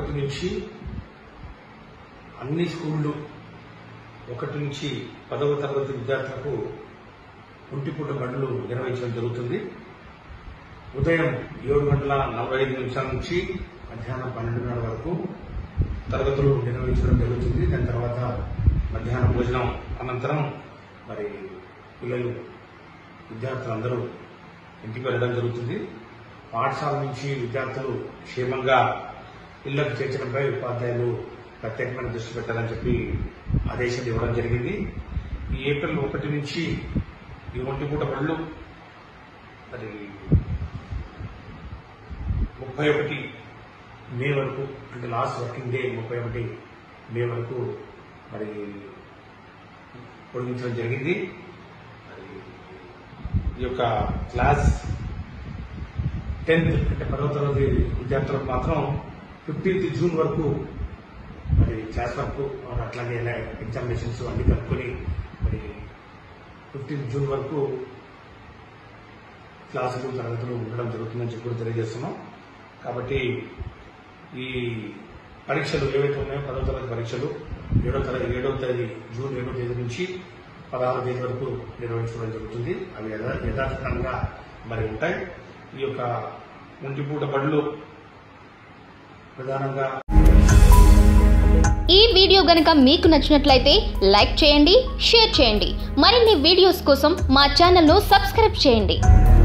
ఒకటి నుంచి అన్ని స్కూళ్ళు ఒకటి నుంచి పదవ తరగతి విద్యార్థులకు ఒంటిపూట బడులు నిర్వహించడం జరుగుతుంది ఉదయం ఏడు గంటల నలభై ఐదు నిమిషాల నుంచి మధ్యాహ్నం పన్నెండున్నర వరకు తరగతులు నిర్వహించడం జరుగుతుంది దాని తర్వాత మధ్యాహ్నం భోజనం అనంతరం మరి పిల్లలు విద్యార్థులందరూ ఇంటికి వెళ్ళడం జరుగుతుంది పాఠశాల నుంచి విద్యార్థులు క్షేమంగా ఇళ్లకు చేర్చడంపై ఉపాధ్యాయులు ప్రత్యేకమైన దృష్టి పెట్టాలని చెప్పి ఆదేశాలు ఇవ్వడం జరిగింది ఈ ఏప్రిల్ ఒకటి నుంచి ఈ ఒంటిపూట బళ్ళు మరి ముప్పై ఒకటి మే వరకు అంటే లాస్ట్ వర్కింగ్ డే ముప్పై ఒకటి మే వరకు మరి పొడిగించడం జరిగింది మరి ఈ యొక్క క్లాస్ టెన్త్ అంటే పదవ తరగతి విద్యార్థులకు మాత్రం ఫిఫ్టీన్త్ జూన్ వరకు మరి క్లాస్ వర్క్ మరి అట్లాగే ఎగ్జామినేషన్స్ అన్ని కలుపుకొని మరి ఫిఫ్టీన్త్ జూన్ వరకు క్లాసులు తరగతులు ఉండడం జరుగుతుందని చెప్పి కూడా తెలియజేస్తున్నాం కాబట్టి ఈ పరీక్షలు ఏవైతే ఉన్నాయో పదవ తరగతి పరీక్షలు ఏడో తరగతి ఏడవ తేదీ జూన్ ఏడో తేదీ నుంచి పదహారు తేదీ వరకు నిర్వహించడం జరుగుతుంది అవి యథా- యథాతథంగా మరి ఉంటాయి ఈ యొక్క ఒంటిపూట బడులు ప్రధానంగా ఈ వీడియో గనుక మీకు నచ్చినట్లయితే లైక్ చేయండి షేర్ చేయండి మరిన్ని వీడియోస్ కోసం మా ఛానల్ను సబ్స్క్రైబ్ చేయండి